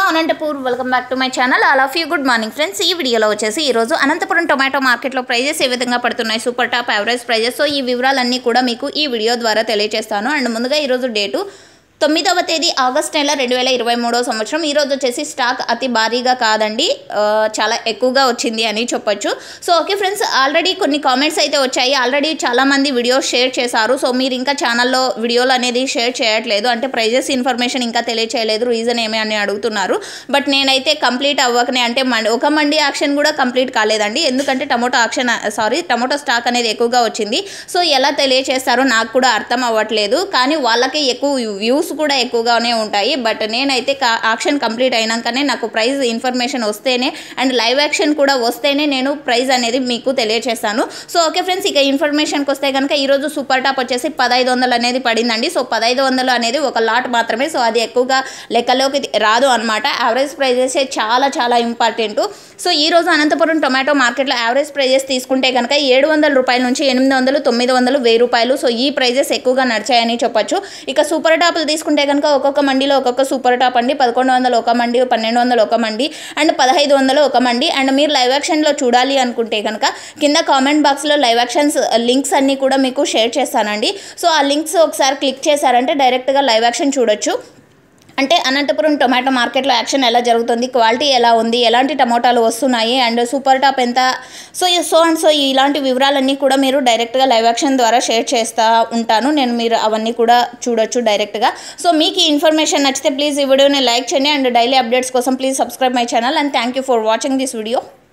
Anantapur welcome back to my channel all of you good morning friends ఈ వీడియోలో వచ్చేసి ఈరోజు అనంతపురం టొమాటో మార్కెట్లో ప్రైజెస్ ఏ విధంగా పడుతున్నాయి super top average prices so ఈ వివరాలన్నీ కూడా మీకు ఈ వీడియో ద్వారా తెలియజేస్తాను అండ్ ముందుగా ఈరోజు డేటు తొమ్మిదవ తేదీ ఆగస్ట్ నెల రెండు వేల ఇరవై మూడో సంవత్సరం ఈరోజు వచ్చేసి స్టాక్ అతి భారీగా కాదండి ఆ, చాలా ఎక్కువగా వచ్చింది అని చెప్పొచ్చు సో ఓకే ఫ్రెండ్స్ ఆల్రెడీ కొన్ని కామెంట్స్ అయితే వచ్చాయి ఆల్రెడీ చాలామంది వీడియోస్ షేర్ చేశారు సో మీరు ఇంకా ఛానల్లో వీడియోలు అనేది షేర్ చేయట్లేదు అంటే ప్రైజెస్ ఇన్ఫర్మేషన్ ఇంకా తెలియచేయలేదు రీజన్ ఏమి అని అడుగుతున్నారు బట్ నేనైతే కంప్లీట్ అవ్వకనే అంటే మండి ఒక మండి యాక్షన్ కూడా కంప్లీట్ కాలేదండి ఎందుకంటే tomato auction sorry tomato stock అనేది ఎక్కువగా వచ్చింది సో ఎలా తెలియచేస్తారో నాకు కూడా అర్థం అవ్వట్లేదు కానీ వాళ్ళకి ఎక్కువ వ్యూస్ కూడా ఎక్కువగానే ఉంటాయి బట్ నేనైతే కా- యాక్షన్ కంప్లీట్ అయినాకనే నాకు ప్రైజ్ ఇన్ఫర్మేషన్ వస్తేనే అండ్ లైవ్ యాక్షన్ కూడా వస్తేనే నేను ప్రైజ్ అనేది మీకు తెలియచేస్తాను సో ఓకే ఫ్రెండ్స్ ఇక ఇన్ఫర్మేషన్కి వస్తే కనుక ఈరోజు సూపర్ టాప్ వచ్చేసి పదహైదు వందలు అనేది పడిందండి సో పదహైదు వందలు అనేది ఒక లాట్ మాత్రమే సో అది ఎక్కువగా లెక్కలోకి రాదు అనమాట యావరేజ్ ప్రైజెస్ చాలా చాలా ఇంపార్టెంట్ సో ఈ రోజు అనంతపురం టొమాటో మార్కెట్లో యావరేజ్ ప్రైజెస్ తీసుకుంటే కనుక ఏడు వందల రూపాయల నుంచి ఎనిమిది వందలు తొమ్మిది వందలు వెయ్యి రూపాయలు సో ఈ ప్రైజెస్ ఎక్కువగా నడిచాయని చెప్పొచ్చు ఇక సూపర్ టాప్లు తీసుకుంటే కనుక ఒక్కొక్క మండిలో ఒక్కొక్క సూపర్ టాప్ అండి పదకొండు వందలు ఒక మండి పన్నెండు వందలు ఒక మండి అండ్ పదహైదు వందలు ఒక మండి అండ్ మీరు లైవ్ యాక్షన్లో చూడాలి అనుకుంటే కనుక కింద కామెంట్ బాక్స్లో లైవ్ యాక్షన్స్ లింక్స్ అన్నీ కూడా మీకు షేర్ చేస్తానండి సో ఆ లింక్స్ ఒకసారి క్లిక్ చేశారంటే డైరెక్ట్గా లైవ్ యాక్షన్ చూడొచ్చు అంటే అనంతపురం టొమాటో మార్కెట్లో యాక్షన్ ఎలా జరుగుతుంది క్వాలిటీ ఎలా ఉంది ఎలాంటి టమోటాలు వస్తున్నాయి అండ్ సూపర్ టాప్ ఎంత సో ఈ- సో అండ్ సో ఇలాంటి వివరాలన్నీ కూడా మీరు డైరెక్ట్గా లైవ్ యాక్షన్ ద్వారా షేర్ చేస్తూ ఉంటాను నేను మీరు అవన్నీ కూడా చూడొచ్చు డైరెక్ట్గా సో మీకు ఈ ఇన్ఫర్మేషన్ నచ్చితే ప్లీజ్ ఈ వీడియోని లైక్ చేయండి అండ్ డైలీ అప్డేట్స్ కోసం please subscribe my channel and thank you for watching this video